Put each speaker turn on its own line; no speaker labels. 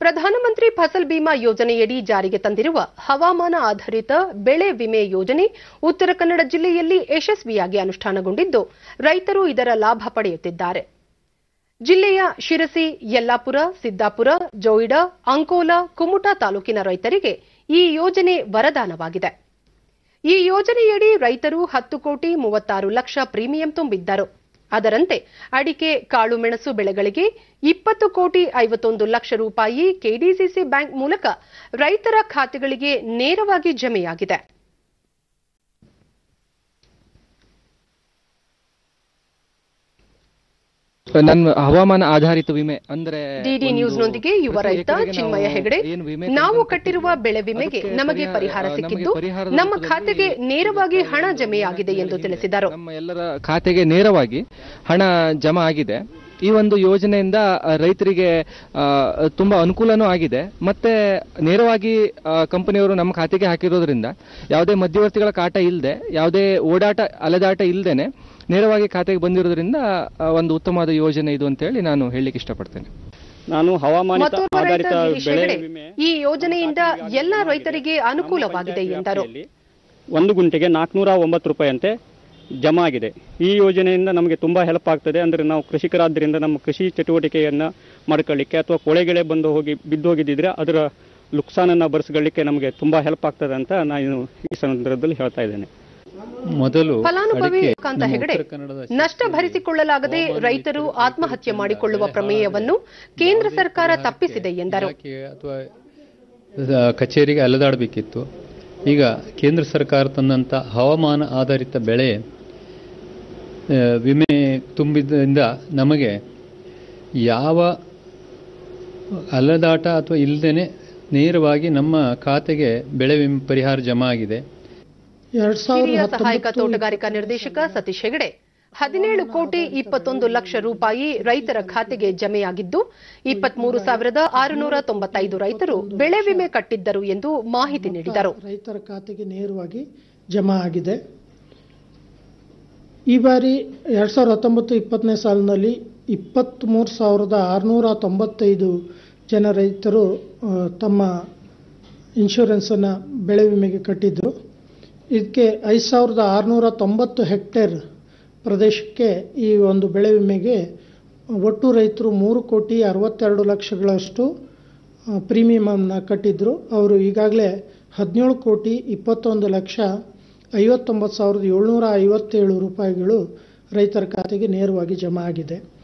ಪ್ರಧಾನಮಂತ್ರಿ ಫಸಲ್ ಬಿಮಾ ಯೋಜನೆಯಡಿ ಜಾರಿಗೆ ತಂದಿರುವ ಹವಾಮಾನ ಆಧಾರಿತ ಬೆಳೆ ವಿಮೆ ಯೋಜನೆ ಉತ್ತರ ಕನ್ನಡ ಜಿಲ್ಲೆಯಲ್ಲಿ ಯಶಸ್ವಿಯಾಗಿ ಅನುಷ್ಠಾನಗೊಂಡಿದ್ದು ರೈತರು ಇದರ ಲಾಭ ಪಡೆಯುತ್ತಿದ್ದಾರೆ ಜಿಲ್ಲೆಯ ಶಿರಸಿ ಯಲ್ಲಾಪುರ ಸಿದ್ದಾಪುರ ಜೋಯಿಡಾ ಅಂಕೋಲಾ ಕುಮಟಾ ತಾಲೂಕಿನ ರೈತರಿಗೆ ಈ ಯೋಜನೆ ವರದಾನವಾಗಿದೆ ಈ ಯೋಜನೆಯಡಿ ರೈತರು ಹತ್ತು ಕೋಟಿ ಮೂವತ್ತಾರು ಲಕ್ಷ ಪ್ರೀಮಿಯಂ ತುಂಬಿದ್ದರು ಅದರಂತೆ ಅಡಿಕೆ ಕಾಳುಮೆಣಸು ಬೆಳೆಗಳಿಗೆ ಇಪ್ಪತ್ತು ಕೋಟಿ ಐವತ್ತೊಂದು ಲಕ್ಷ ರೂಪಾಯಿ ಕೆಡಿಸಿಸಿ ಬ್ಯಾಂಕ್ ಮೂಲಕ ರೈತರ ಖಾತೆಗಳಿಗೆ ನೇರವಾಗಿ ಜಮೆಯಾಗಿದೆ
ನನ್ನ ಹವಾಮಾನ ಆಧಾರಿತ ವಿಮೆ ಅಂದ್ರೆ
ಡಿಡಿ
ಒಂದು
ನ್ಯೂಸ್ನೊಂದಿಗೆ ಯುವ
ಪ್ರತಿ
ರೈತ
ಎಕರೆಗೆ
ಚಿನ್ಮಯ
ನಾವು
ಹೆಗಡೆ
ಏನು ವಿಮೆ
ನಾವು
ತೆಗೆದುಕೊಳ್ತೀವಿ,
ಕಟ್ಟಿರುವ ಬೆಳೆ ವಿಮೆಗೆ
ಅದಕ್ಕೆ
ನಮಗೆ
ಸರಿಯಾದ-
ಪರಿಹಾರ
ನಮಗೆ
ಸಿಕ್ಕಿದ್ದು
ಪರಿಹಾರದ
ನಮ್ಮ
ರೂಪದಲ್ಲಿ
ಖಾತೆಗೆ ನೇರವಾಗಿ ಹಣ ಜಮೆಯಾಗಿದೆ ಎಂದು ತಿಳಿಸಿದರು
ನಮ್ಮ ಎಲ್ಲರ ಖಾತೆಗೆ ನೇರವಾಗಿ ಹಣ ಜಮಾ ಆಗಿದೆ ಈ ಒಂದು ಯೋಜನೆಯಿಂದ ಆ, ರೈತರಿಗೆ ಆ, ತುಂಬಾ ಅನುಕೂಲನೂ ಆಗಿದೆ ಮತ್ತೆ ನೇರವಾಗಿ ಆ, ಕಂಪನಿಯವರು ನಮ್ಮ ಖಾತೆಗೆ ಹಾಕಿರೋದ್ರಿಂದ ಯಾವುದೇ ಮಧ್ಯವರ್ತಿಗಳ ಕಾಟ ಇಲ್ಲದೆ ಯಾವುದೇ ಓಡಾಟ ಅಲೆದಾಟ ಇಲ್ಲದೇನೆ ನೇರವಾಗಿ ಖಾತೆಗೆ ಬಂದಿರೋದ್ರಿಂದ ಆ, ಒಂದು ಉತ್ತಮವಾದ ಯೋಜನೆ ಇದು ಅಂತೇಳಿ ನಾನು ಹೇಳಲಿಕ್ಕೆ ಇಷ್ಟಪಡ್ತೇನೆ
ನಾನು ಹವಾಮಾನಿತ
ಮತ್ತೋರ್ವ ರೈತ
ಆಧಾರಿತ
ಗಿರೀಶ್
ಬೆಳೆ
ಹೆಗಡೆ
ವಿಮೆ
ಈ ಯೋಜನೆಯಿಂದ ಎಲ್ಲ ರೈತರಿಗೆ ಅನುಕೂಲವಾಗಿದೆ ಎಂದರು
ಒಂದು ಗುಂಟೆಗೆ ನಾಲ್ಕುನೂರ ಒಂಬತ್ತು ರೂಪಾಯಿಯಂತೆ ಜಮಾ ಆಗಿದೆ ಈ ಯೋಜನೆಯಿಂದ ನಮಗೆ ತುಂಬಾ ಹೆಲ್ಪ್ ಆಗ್ತದೆ ಅಂದ್ರೆ ನಾವು ಕೃಷಿಕರಾದ್ದರಿಂದ ನಮ್ಮ ಕೃಷಿ ಚಟುವಟಿಕೆಯನ್ನ ಮಾಡ್ಕೊಳ್ಳಿಕ್ಕೆ ಅಥವಾ ಕೊಳೆಗೆಳೆ ಬಂದು ಹೋಗಿ ಬಿದ್ದೋಗಿದ್ದಿದ್ರೆ ಅದರ ಲುಕ್ಸಾನನ್ನ ಭರಿಸ್ಕೊಳ್ಳಿಕ್ಕೆ ನಮಗೆ ತುಂಬಾ ಹೆಲ್ಪ್ ಆಗ್ತದೆ ಅಂತ ನಾನು ಈ ಸಂದರ್ಭದಲ್ಲಿ ಹೇಳ್ತಾ ಇದ್ದೇನೆ
ಮೊದಲು
ಫಲಾನುಭವಿ
ಅಡಿಕೆ
ಕಾಂತ
ನಮ್ಮ
ಹೆಗಡೆ
ಉತ್ತರ ಕನ್ನಡದ
ನಷ್ಟ ಭರಿಸಿಕೊಳ್ಳಲಾಗದೆ ರೈತರು ಆತ್ಮಹತ್ಯೆ ಮಾಡಿಕೊಳ್ಳುವ ಪ್ರಮೇಯವನ್ನು ಕೇಂದ್ರ ಸರ್ಕಾರ ತಪ್ಪಿಸಿದೆ ಎಂದರು
ಇಲಾಖೆ ಅಥವಾ ದ- ಕಚೇರಿಗೆ ಅಲೆದಾಡಬೇಕಿತ್ತು ಈಗ ಕೇಂದ್ರ ಸರ್ಕಾರ ತಂದಂಥ ಹವಾಮಾನ ಆಧಾರಿತ ಬೆಳೆ ಆ, ವಿಮೆ ತುಂಬಿದ್ದರಿಂದ ನಮಗೆ ಯಾವ ಅಲೆದಾಟ ಅಥವಾ ಇಲ್ಲದೇನೆ ನೇರವಾಗಿ ನಮ್ಮ ಖಾತೆಗೆ ಬೆಳೆ ವಿಮೆ ಪರಿಹಾರ ಜಮಾ ಆಗಿದೆ
ಎರಡ್
ಹಿರಿಯ
ಸಾವಿರದ
ಸಹಾಯಕ ತೋಟಗಾರಿಕಾ ನಿರ್ದೇಶಕ ಸತೀಶ್ ಹೆಗಡೆ ಹದಿನೇಳು ಕೋಟಿ ಇಪ್ಪತ್ತೊಂದು ಲಕ್ಷ ರೂಪಾಯಿ ರೈತರ ಖಾತೆಗೆ ಜಮೆಯಾಗಿದ್ದು ಇಪ್ಪತ್ಮೂರು ಸಾವಿರದ ಆರುನೂರ ತೊಂಬತ್ತೈದು ರೈತರು ಬೆಳೆ ವಿಮೆ ಕಟ್ಟಿದ್ದರು ಎಂದು ಮಾಹಿತಿ ನೀಡಿದರು
ರೈತರ ಖಾತೆಗೆ ನೇರವಾಗಿ ಜಮಾ ಆಗಿದೆ ಈ ಬಾರಿ ಎರಡ್ ಸಾವಿರದ ಹತ್ತೊಂಬತ್ತು ಇಪ್ಪತ್ತನೇ ಸಾಲಿನಲ್ಲಿ ಇಪ್ಪತ್ತ್ಮೂರು ಸಾವಿರದ ಆರುನೂರ ತೊಂಬತ್ತೈದು ಜನ ರೈತರು ಆ, ತಮ್ಮ ಇನ್ಶೂರೆನ್ಸನ್ನು ಬೆಳೆ ವಿಮೆಗೆ ಕಟ್ಟಿದ್ರು ಇದಕ್ಕೆ ಐದು ಸಾವಿರದ ಆರುನೂರ ತೊಂಬತ್ತು ಹೆಕ್ಟೇರ್ ಪ್ರದೇಶಕ್ಕೆ ಈ ಒಂದು ಬೆಳೆ ವಿಮೆಗೆ ಒಟ್ಟು ರೈತರು ಮೂರು ಕೋಟಿ ಅರವತ್ತೆರಡು ಲಕ್ಷಗಳಷ್ಟು ಪ್ರೀಮಿಯಮನ್ನು ಕಟ್ಟಿದ್ರು ಅವರು ಈಗಾಗಲೇ ಹದಿನೇಳು ಕೋಟಿ ಇಪ್ಪತ್ತೊಂದು ಲಕ್ಷ ಐವತ್ತೊಂಬತ್ತು ಸಾವಿರದ ಏಳ್ನೂರ ಐವತ್ತೇಳು ರೂಪಾಯಿಗಳು ರೈತರ ಖಾತೆಗೆ ನೇರವಾಗಿ ಜಮಾ ಆಗಿದೆ